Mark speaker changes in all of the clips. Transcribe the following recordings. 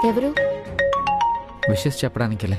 Speaker 1: ఎవరు
Speaker 2: విషెస్ చెప్పడానికిలే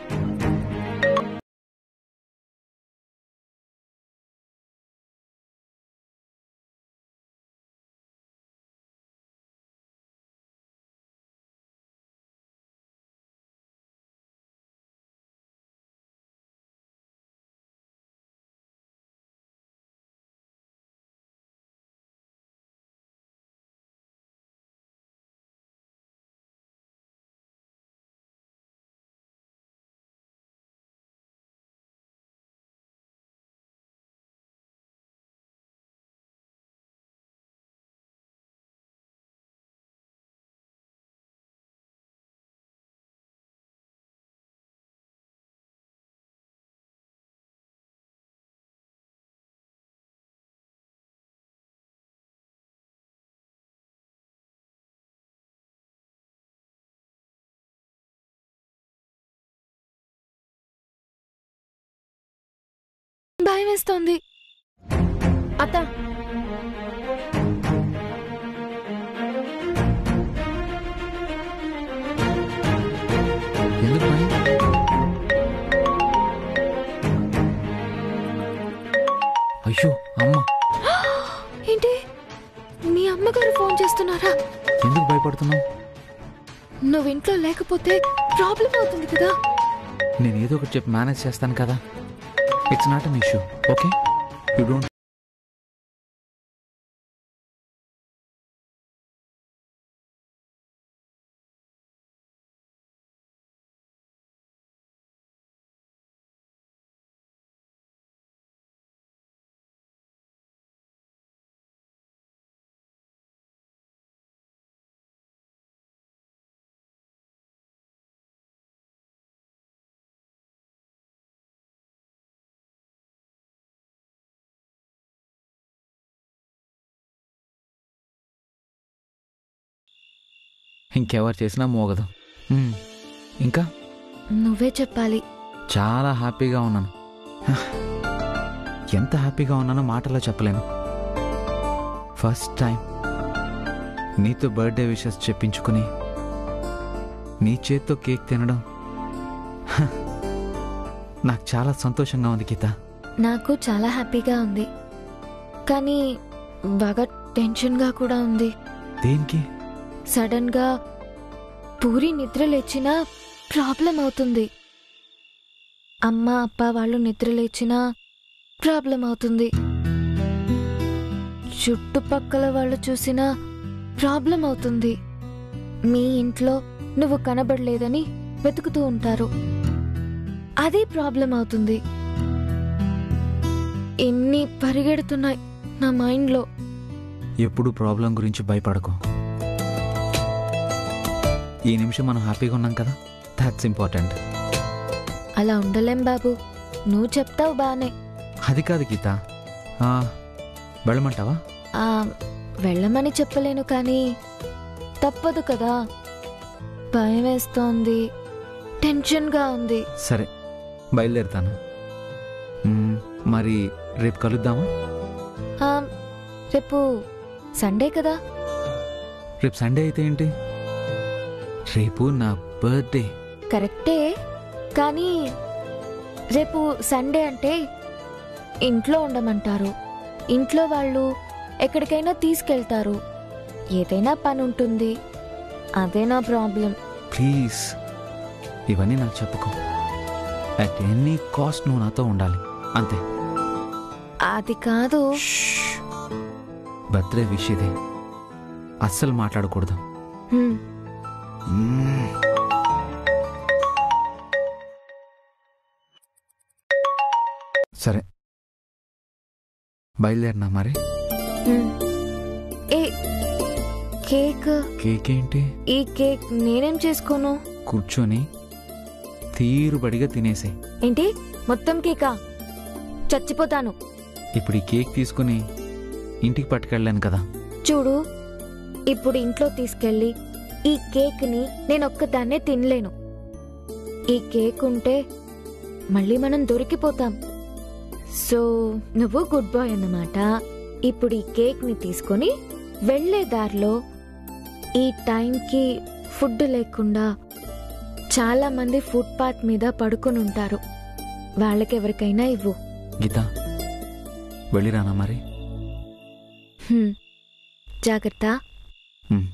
Speaker 1: భయం వేస్తోంది అత్త
Speaker 2: ఎందుకు భయం అయ్యో అమ్మ
Speaker 1: ఏంటి మీ అమ్మగారు ఫోన్ చేస్తున్నారా
Speaker 2: ఎందుకు భయపడుతున్నావు
Speaker 1: నువ్వు ఇంట్లో లేకపోతే ప్రాబ్లం అవుతుంది కదా
Speaker 2: నేను ఏదో ఒకటి చెప్పి మేనేజ్ చేస్తాను కదా it's not an issue okay you don't ఇంకెవరు చేసినా మోగదు మ్మ్. ఇంకా
Speaker 1: నువ్వే చెప్పాలి
Speaker 2: చాలా హ్యాపీగా ఉన్నాను ఎంత హ్యాపీగా ఉన్నానో మాటలో చెప్పలేను ఫస్ట్ టైం నీతో బర్త్డే విషెస్ చెప్పించుకుని నీ చేత్తో కేక్ తినడం హ, నాకు చాలా సంతోషంగా ఉంది గీత
Speaker 1: నాకు చాలా హ్యాపీగా ఉంది కానీ బాగా టెన్షన్గా కూడా ఉంది
Speaker 2: దేనికి
Speaker 1: సడన్ గా పూరి నిద్ర లేచినా ప్రాబ్లం అవుతుంది అమ్మ అప్ప వాళ్ళు నిద్ర లేచినా ప్రాబ్లం అవుతుంది చుట్టుపక్కల వాళ్ళు చూసినా ప్రాబ్లం అవుతుంది మీ ఇంట్లో నువ్వు కనబడలేదని వెతుకుతూ ఉంటారు అదే ప్రాబ్లం అవుతుంది ఎన్ని పరిగెడుతున్నాయి నా మైండ్లో
Speaker 2: ఎప్పుడు ప్రాబ్లం గురించి భయపడకు ఈ నిమిషం మనం హ్యాపీగా ఉన్నాం కదా దాట్స్ ఇంపార్టెంట్
Speaker 1: అలా ఉండలేం బాబు నువ్వు చెప్తావు బానే
Speaker 2: అది కాదు గీత ఆ, వెళ్ళమంటావా
Speaker 1: ఆ, వెళ్ళమని చెప్పలేను కానీ తప్పదు కదా భయం వేస్తోంది టెన్షన్గా ఉంది
Speaker 2: సరే బయలుదేరుతాను మ్మ్, మరి రేపు కలుద్దామా
Speaker 1: ఆ, రేపు సండే కదా
Speaker 2: రేపు సండే అయితే ఏంటి రేపు నా బర్త్డే
Speaker 1: కరెక్టే కానీ రేపు సండే అంటే ఇంట్లో ఉండమంటారు ఇంట్లో వాళ్ళు ఎక్కడికైనా తీసుకెళ్తారు ఏదైనా పని ఉంటుంది అదే నా ప్రాబ్లం
Speaker 2: ప్లీజ్ ఇవన్నీ నాకు చెప్పుకో అట్ ఎనీ కాస్ట్ నువ్వు నాతో ఉండాలి అంతే
Speaker 1: అది కాదు
Speaker 2: బర్త్డే విష్ ఇదే అస్సలు మాట్లాడకూడదు
Speaker 1: హ్మ్,
Speaker 2: మ్మ్. సరే బయలుదేరినా మరి
Speaker 1: హ్మ్. ఏ కేక్
Speaker 2: కేక్ ఏంటి
Speaker 1: ఈ కేక్ నేనేం చేసుకోను
Speaker 2: కూర్చొని తీరుబడిగా తినేసే
Speaker 1: ఏంటి మొత్తం కేకా చచ్చిపోతాను
Speaker 2: ఇప్పుడు ఈ కేక్ తీసుకుని ఇంటికి పట్టుకెళ్ళాను కదా
Speaker 1: చూడు ఇప్పుడు ఇంట్లో తీసుకెళ్ళి ఈ కేక్ని నేను ఒక్కదాన్నే తినలేను ఈ కేక్ ఉంటే మళ్ళీ మనం దొరికిపోతాం సో నువ్వు గుడ్ బాయ్ అన్నమాట ఇప్పుడు ఈ కేక్ని తీసుకొని వెళ్లే దారిలో ఈ టైంకి ఫుడ్ లేకుండా చాలా మంది ఫుట్పాత్ మీద పడుకొని ఉంటారు వాళ్ళకెవరికైనా ఇవ్వు
Speaker 2: గీత వెళ్ళిరానా మరి
Speaker 1: హ్మ్. జాగ్రత్త
Speaker 2: హ్మ్.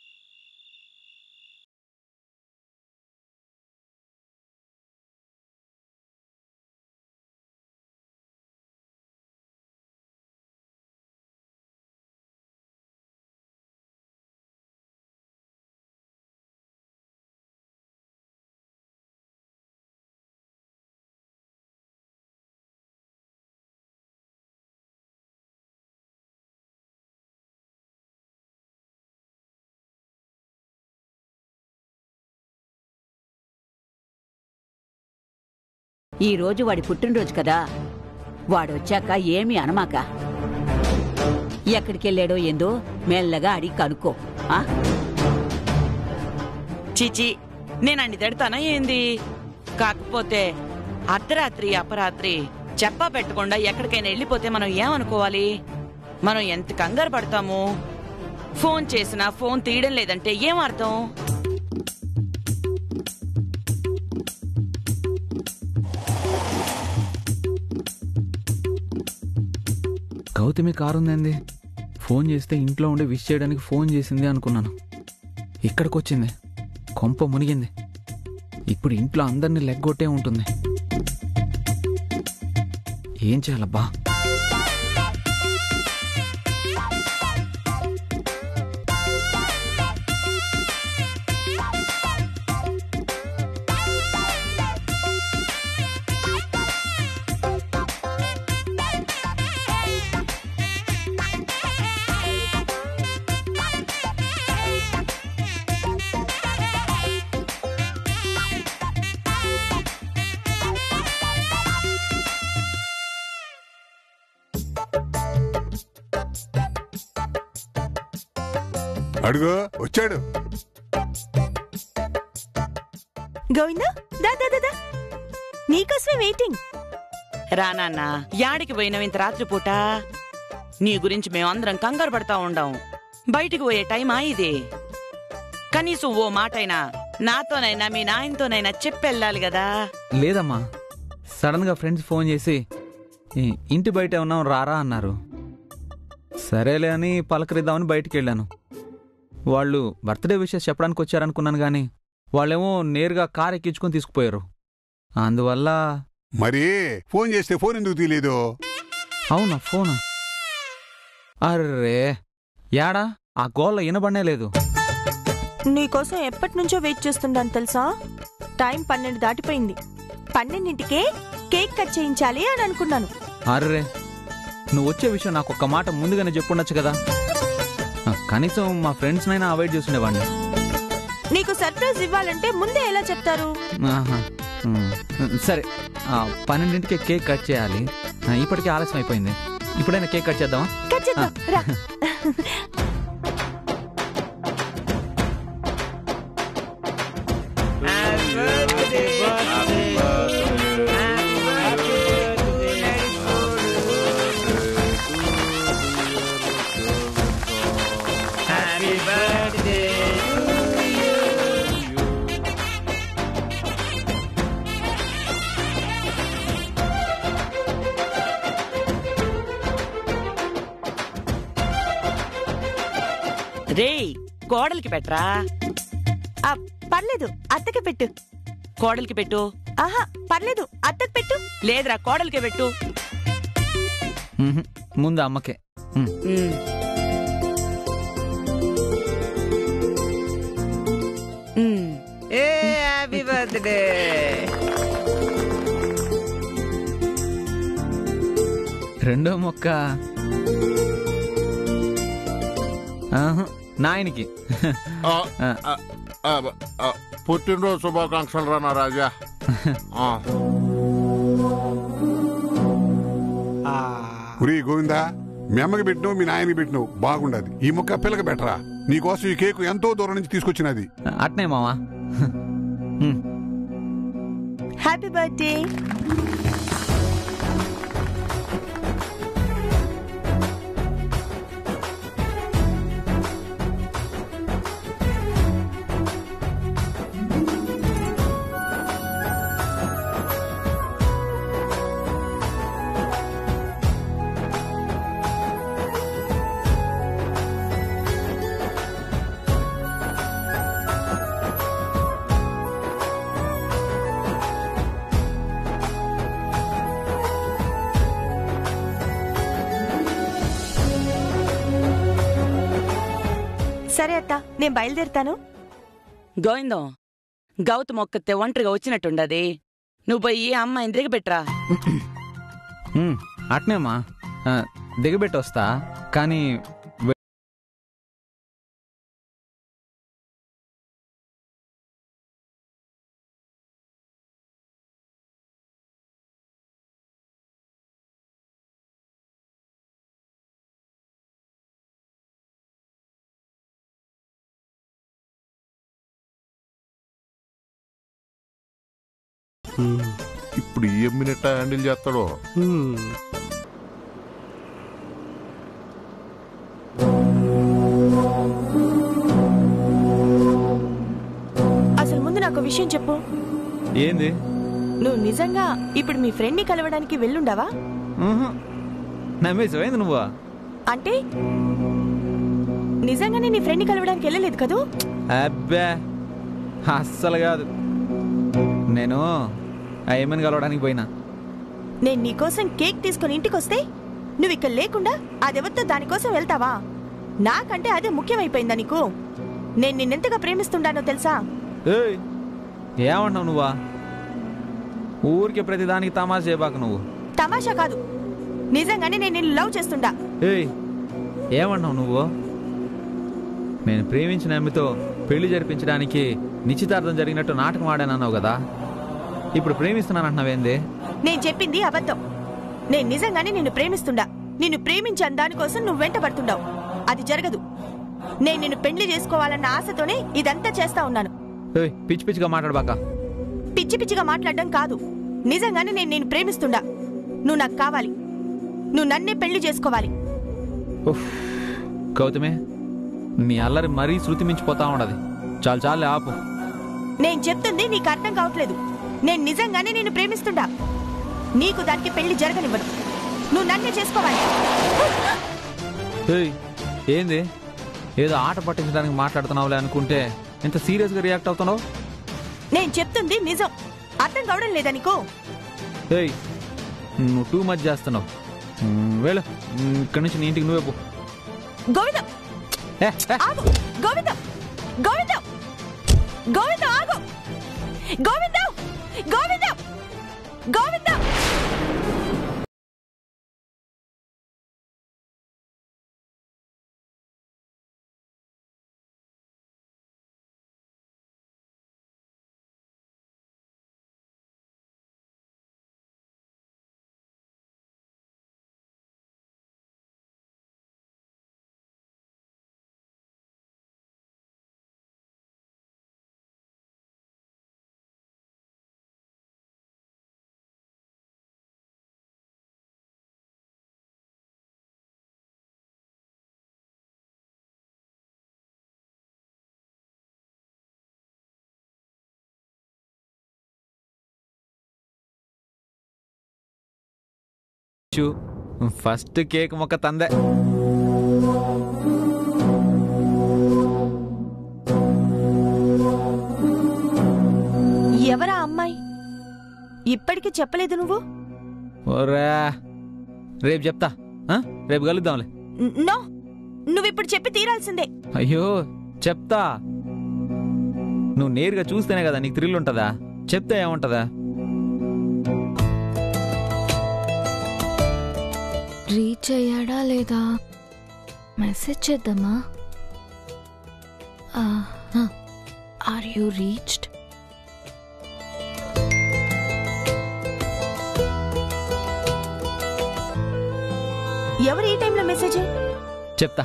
Speaker 3: ఈ రోజు వాడి పుట్టినరోజు కదా వాడు వచ్చాక ఏమీ అనమాక ఎక్కడికెళ్ళాడో ఏందో మెల్లగా అడిగి కనుక్కో ఆ?
Speaker 4: చీచి నేనండి తిడతానా ఏంది కాకపోతే అర్ధరాత్రి అపరాత్రి చెప్పా పెట్టకుండా ఎక్కడికైనా వెళ్ళిపోతే మనం ఏమనుకోవాలి మనం ఎంత కంగారు పడతాము ఫోన్ చేసినా ఫోన్ తీయడం లేదంటే ఏం అర్థం
Speaker 2: గౌతమి కారు ఉందండి ఫోన్ చేస్తే ఇంట్లో ఉండి విష్ చేయడానికి ఫోన్ చేసింది అనుకున్నాను ఇక్కడికి వచ్చింది కొంప మునిగింది ఇప్పుడు ఇంట్లో అందరినీ లెగ్గొట్టే ఉంటుంది ఏం చేయాలబ్బా
Speaker 5: అడుగు వచ్చాడు
Speaker 6: గోవిందా దా దా దా, దా నీకోసమే వెయిటింగ్
Speaker 4: రానాన్న యాడికి పోయినావు ఇంత రాత్రిపూట నీ గురించి మేమందరం కంగారు పడతా ఉండం బయటికి పోయే టైమా ఇది కనీసం ఓ మాటైనా నాతోనైనా మీ నాయనతోనైనా చెప్పెళ్ళాలి కదా
Speaker 2: లేదమ్మా సడన్గా ఫ్రెండ్స్ ఫోన్ చేసి "ఈ ఇంటి బయట ఉన్నాం రారా అన్నారు సరేలే అని పలకరిద్దామని బయటికి వెళ్ళాను వాళ్ళు బర్త్డే విషెస్ చెప్పడానికి వచ్చారనుకున్నాను కానీ వాళ్ళేమో నేరుగా కార్ ఎక్కించుకొని తీసుకుపోయారు అందువల్ల
Speaker 5: మరి ఫోన్ చేస్తే ఫోన్ ఎందుకు తీయలేదు
Speaker 2: అవునా ఫోన్ అర్రే యాడా ఆ గోళ్ళ వినబడనే లేదు
Speaker 6: నీకోసం ఎప్పటి నుంచో వెయిట్ చేస్తుండాను తెలుసా టైం పన్నెండు దాటిపోయింది పన్నెండింటికే కేక్ కట్ చేయించాలి అని అనుకున్నాను
Speaker 2: అర్రే నువ్వు వచ్చే విషయం నాకు ఒక్క మాట ముందుగానే చెప్పుండొచ్చు కదా ఆ, కనీసం మా ఫ్రెండ్స్నైనా అవాయిడ్ చేస్తుండేవాడిని
Speaker 6: నీకు సర్ప్రైజ్ ఇవ్వాలంటే ముందే ఎలా చెప్తారు
Speaker 2: ఆహా. ఉమ్. సరే ఆ, పన్నెండింటికి కేక్ కట్ చేయాలి ఆ, ఇప్పటికే ఆలస్యం అయిపోయింది ఇప్పుడైనా కేక్ కట్ చేద్దామా
Speaker 6: కట్ చేద్దాం రా
Speaker 4: రేయ్ కోడలికి పెట్టరా
Speaker 6: ఆ, పర్లేదు అత్తకి పెట్టు
Speaker 4: కోడలికి పెట్టు
Speaker 6: ఆహా పర్లేదు అత్తకి పెట్టు
Speaker 4: లేదురా కోడలికి పెట్టు
Speaker 2: ఉహుం. ముందు అమ్మకే ఉమ్.
Speaker 4: ఉమ్. ఉమ్.
Speaker 7: ఏ హ్యాపీ బర్త్డే
Speaker 2: రెండో మొక్క ఆహా, నాయనికి
Speaker 8: ఆ,
Speaker 2: ఆ,
Speaker 8: ఆ, ఆ, ఆ, పుట్టినరోజు శుభాకాంక్షలు రా నా రాజా ఆ,
Speaker 5: ఉరి గోవిందా మీ అమ్మకి పెట్టినావు మీ నాయనకి పెట్టినావు బాగుండదు ఈ ముక్క పిల్లకి పెట్టరా నీకోసం ఈ కేకు ఎంతో దూరం నుంచి తీసుకొచ్చినది
Speaker 2: అట్నే మావా ఉమ్.
Speaker 6: హ్యాపీ బర్త్డే సరే అత్త నేను బయలుదేరుతాను
Speaker 4: గోవిందం గౌతమ్ ఒక్కతే ఒంటరిగా వచ్చినట్టుండది నువ్వు పోయి అమ్మాయిని దిగబెట్రా
Speaker 2: ఉమ్, అట్నేమ్మా ఆ, దిగబెట్టి వస్తా కానీ వె-
Speaker 8: ఇప్పుడు ఈ ఎమ్మినెట్ట హ్యాండిల్ చేస్తాడో
Speaker 6: అసలు ముందు నాకు విషయం చెప్పు
Speaker 2: ఏంది
Speaker 6: నువ్వు నిజంగా ఇప్పుడు మీ ఫ్రెండ్ని కలవడానికి వెళ్ళుండవా
Speaker 2: ఉహు. నమ్మేసావేంది నువ్వు
Speaker 6: అంటే నిజంగానే నీ ఫ్రెండ్ని కలవడానికి వెళ్ళలేదు కదూ
Speaker 2: అబ్బే అస్సలు కాదు నేను ఆ ఏమని కలవడానికి పోయినా
Speaker 6: నేను నీకోసం కేక్ తీసుకుని ఇంటికి వస్తే నువ్వు ఇక్కడ లేకుండా అదెవరితో దానికోసం వెళ్తావా నాకంటే అదే ముఖ్యమైపోయిందా నీకు నేను నిన్నెంతగా ప్రేమిస్తుండానో తెలుసా
Speaker 2: ఏయ్ ఏమంటావు నువ్వా ఊరికి ప్రతిదానికి తమాషా చేయబాక నువ్వు
Speaker 6: తమాషా కాదు నిజంగానే నేను నిన్ను లవ్ చేస్తుండా
Speaker 2: ఏయ్ ఏమంటావు నువ్వు నేను ప్రేమించిన ఆమెతో పెళ్లి జరిపించడానికి నిశ్చితార్థం జరిగినట్టు నాటకం ఆడానన్నావు కదా ఇప్పుడు ప్రేమిస్తున్నానంటున్నావేంది
Speaker 6: నేను చెప్పింది అబద్ధం నేను నిజంగానే నిన్ను ప్రేమిస్తుండా నిన్ను ప్రేమించాను దానికోసం నువ్వు వెంట పడుతుండావు అది జరగదు నేను నిన్ను పెళ్లి చేసుకోవాలన్న ఆశతోనే ఇదంతా చేస్తా ఉన్నాను
Speaker 2: ఏయ్ పిచ్చి పిచ్చిగా మాట్లాడబాక
Speaker 6: పిచ్చి పిచ్చిగా మాట్లాడడం కాదు నిజంగానే నేను నిన్ను ప్రేమిస్తుండా నువ్వు నాకు కావాలి నువ్వు నన్నే పెళ్లి చేసుకోవాలి
Speaker 2: ఉఫ్. గౌతమే నీ అల్లరి మరీ శృతి మించిపోతా ఉండదు చాలు చాలు ఆపు
Speaker 6: నేను చెప్తుంది నీకు అర్థం కావట్లేదు నేను నిజంగానే నిన్ను ప్రేమిస్తుండా నీకు దానికి పెళ్లి జరగనివ్వను నువ్వు నన్నే చేసుకోవాలి
Speaker 2: ఏయ్ ఏంది ఏదో ఆట పట్టించడానికి మాట్లాడుతున్నావులే అనుకుంటే ఇంత సీరియస్గా రియాక్ట్ అవుతున్నావు
Speaker 6: నేను చెప్తుంది నిజం అర్థం కావడం లేదా నీకు
Speaker 2: ఏయ్ నువ్వు టూ మచ్ చేస్తున్నావు మ్, వెళ్ళు మ్, ఇక్కడి నుంచి నీ ఇంటికి నువ్వే పో
Speaker 6: గోవిందం
Speaker 2: ఏ, ఏ,
Speaker 6: ఆగు గోవిందం గోవిందం గోవిందం ఆగు గోవిందం గోవిందం గోవిందం
Speaker 2: చూ ఫస్ట్ కేక్ మొక్క తందే
Speaker 6: ఎవరా అమ్మాయి ఇప్పటికీ చెప్పలేదు నువ్వు
Speaker 2: ఒరే రేపు చెప్తా ఆ? రేపు కలుద్దాంలే
Speaker 6: న- నో నువ్విప్పుడు చెప్పి తీరాల్సిందే
Speaker 2: అయ్యో చెప్తా నువ్వు నేరుగా చూస్తేనే కదా నీకు థ్రిల్ ఉంటుందా చెప్తే ఏముంటుందా
Speaker 1: రీచ్ అయ్యాడా లేదా మెసేజ్ చేద్దామా ఆర్ యూ రీచ్డ్
Speaker 6: ఎవరు ఈ టైంలో మెసేజ్
Speaker 2: చెప్తా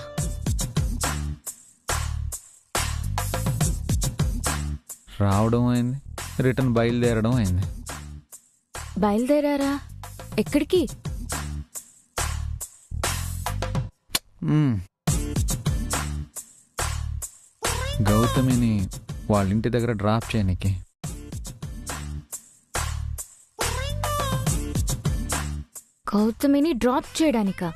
Speaker 2: రావడం అయింది రిటర్న్ బయలుదేరడం అయింది
Speaker 1: బయలుదేరారా ఎక్కడికి
Speaker 2: మ్మ్. గౌతమిని వాళ్ళ ఇంటి దగ్గర డ్రాప్ చేయనికి
Speaker 1: గౌతమిని డ్రాప్ చేయడానికా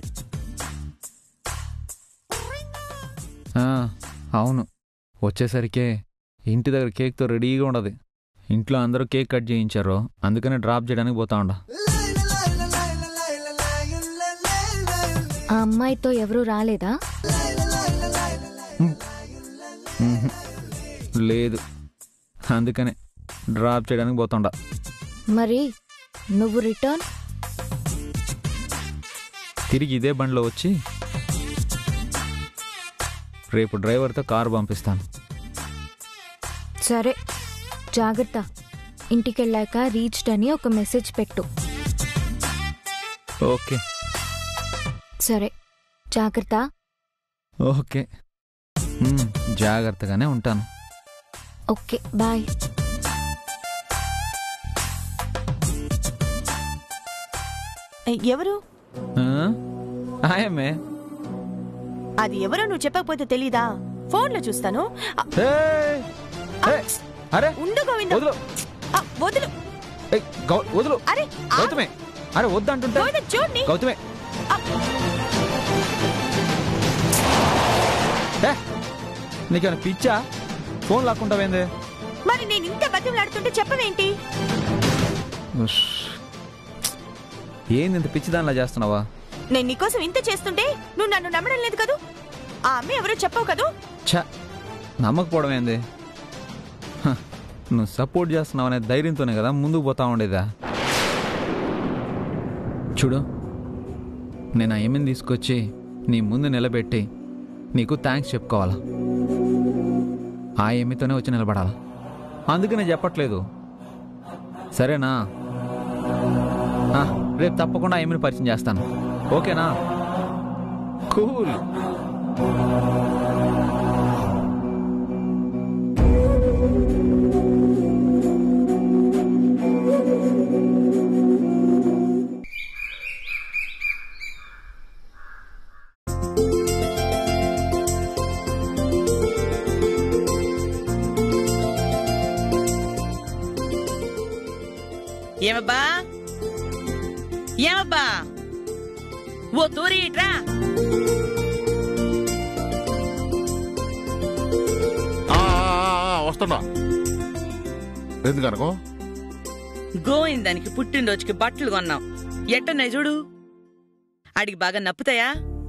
Speaker 2: ఆ, అవును వచ్చేసరికే ఇంటి దగ్గర కేక్తో రెడీగా ఉండదు ఇంట్లో అందరూ కేక్ కట్ చేయించారు అందుకనే డ్రాప్ చేయడానికి పోతా ఉండ
Speaker 1: ఆ అమ్మాయితో ఎవరూ రాలేదా
Speaker 2: మ్మ్హ్. లేదు అందుకనే డ్రాప్ చేయడానికి పోతుండా
Speaker 1: మరి నువ్వు రిటర్న్
Speaker 2: తిరిగి ఇదే బండిలో వచ్చి రేపు డ్రైవర్తో కారు పంపిస్తాను
Speaker 1: సరే జాగ్రత్త ఇంటికెళ్ళాక రీచ్డ్ అని ఒక మెసేజ్ పెట్టు
Speaker 2: ఓకే
Speaker 1: సరే జాగ్రత్త
Speaker 2: ఓకే మ్మ్, జాగ్రత్తగానే ఉంటాను
Speaker 1: ఓకే బాయ్
Speaker 6: ఏ, ఎవరు
Speaker 2: ఆ? ఆయమ్మే
Speaker 6: అది ఎవరో నువ్వు చెప్పకపోతే తెలీదా ఫోన్లో చూస్తాను ఆ,
Speaker 2: ఏయ్! ఏయ్! అరే
Speaker 6: ఉండు గోవింద
Speaker 2: వదులు
Speaker 6: ఆ, వదులు
Speaker 2: ఏయ్, గౌ- వదులు
Speaker 6: అరే ఆ,
Speaker 2: గౌతమే అరే వద్దు అంటుంటే
Speaker 6: గోవింద చూడండి
Speaker 2: గౌతమే ఏ, నీకేమైనా పిచ్చా ఫోన్ లాక్కుంటావేంది
Speaker 6: మరి నేను ఇంత బతిమలాడుతుంటే చెప్పవేంటి
Speaker 2: ఉష్. ఏంది ఇంత పిచ్చి దానిలా చేస్తున్నావా
Speaker 6: నేను నీకోసం ఇంత చేస్తుంటే నువ్వు నన్ను నమ్మడం లేదు కదూ ఆ అమ్మ ఎవరో చెప్పవు కదూ
Speaker 2: ఛ నమ్మకపోవడం ఏంది హ, నువ్వు సపోర్ట్ చేస్తున్నావు అనే ధైర్యంతోనే కదా ముందుకు పోతా ఉండేదా చూడు నేను ఆ ఎమ్మిని తీసుకొచ్చి నీ ముందు నిలబెట్టి నీకు థ్యాంక్స్ చెప్పుకోవాలా ఆ ఎమ్మితోనే వచ్చి నిలబడాలా అందుకే నేను చెప్పట్లేదు సరేనా ఆ, రేపు తప్పకుండా ఆ ఎమ్మిని పరిచయం చేస్తాను ఓకేనా కూల్
Speaker 4: ఏమబ్బా ఏమబ్బా ఓ తూరి ఇట్రా
Speaker 8: ఆ, ఆ, ఆ, వస్తున్నా ఎందుకనుకో
Speaker 4: గోవిందానికి పుట్టినరోజుకి బట్టలు కొన్నాం ఎట్టున్నాయి చూడు ఆడికి బాగా నప్పుతాయా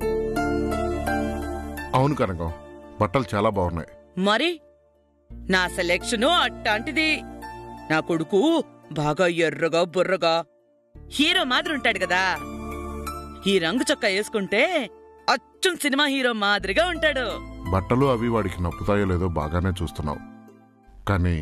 Speaker 8: అవును కనకం బట్టలు చాలా బాగున్నాయి
Speaker 4: మరి నా సెలెక్షను అట్టాంటిది నా కొడుకు బాగా ఎర్రగా బుర్రగా హీరో మాదిరి ఉంటాడు కదా ఈ రంగు చొక్కా వేసుకుంటే అచ్చం సినిమా హీరో మాదిరిగా ఉంటాడు
Speaker 8: బట్టలు అవి వాడికి నప్పుతాయో లేదో బాగానే చూస్తున్నావు కానీ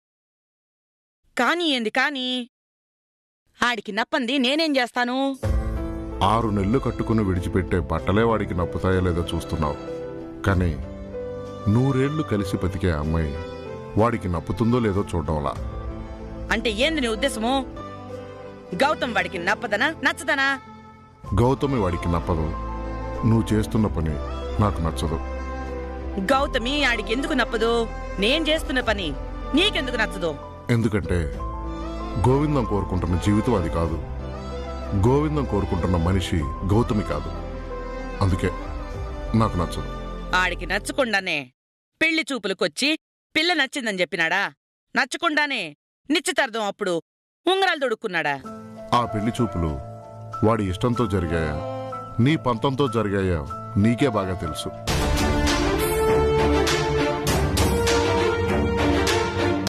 Speaker 4: కానీ ఏంది కానీ ఆడికి నప్పంది నేనేం చేస్తాను
Speaker 8: ఆరు నెలలు కట్టుకుని విడిచిపెట్టే బట్టలే వాడికి నప్పుతాయో లేదో చూస్తున్నావు కానీ నూరేళ్లు కలిసి బతికే అమ్మాయి వాడికి నప్పుతుందో లేదో చూడడంలా
Speaker 4: అంటే ఏంది నీ ఉద్దేశము గౌతమ్ వాడికి నప్పదనా నచ్చదనా
Speaker 8: గౌతమి వాడికి నప్పదు నువ్వు చేస్తున్న పని నాకు నచ్చదు
Speaker 4: గౌతమి ఆడికి ఎందుకు నప్పదు నేను చేస్తున్న పని నీకెందుకు నచ్చదు
Speaker 8: ఎందుకంటే గోవిందం కోరుకుంటున్న జీవితం అది కాదు గోవిందం కోరుకుంటున్న మనిషి గౌతమి కాదు అందుకే నాకు నచ్చదు
Speaker 4: ఆడికి నచ్చకుండానే పెళ్లి చూపులకొచ్చి పిల్ల నచ్చిందని చెప్పినాడా నచ్చకుండానే నిశ్చితార్థం అప్పుడు ఉంగరాలు దొడుక్కున్నాడా
Speaker 8: ఆ పెళ్లి చూపులు వాడి ఇష్టంతో జరిగాయా నీ పంతంతో జరిగాయా నీకే బాగా తెలుసు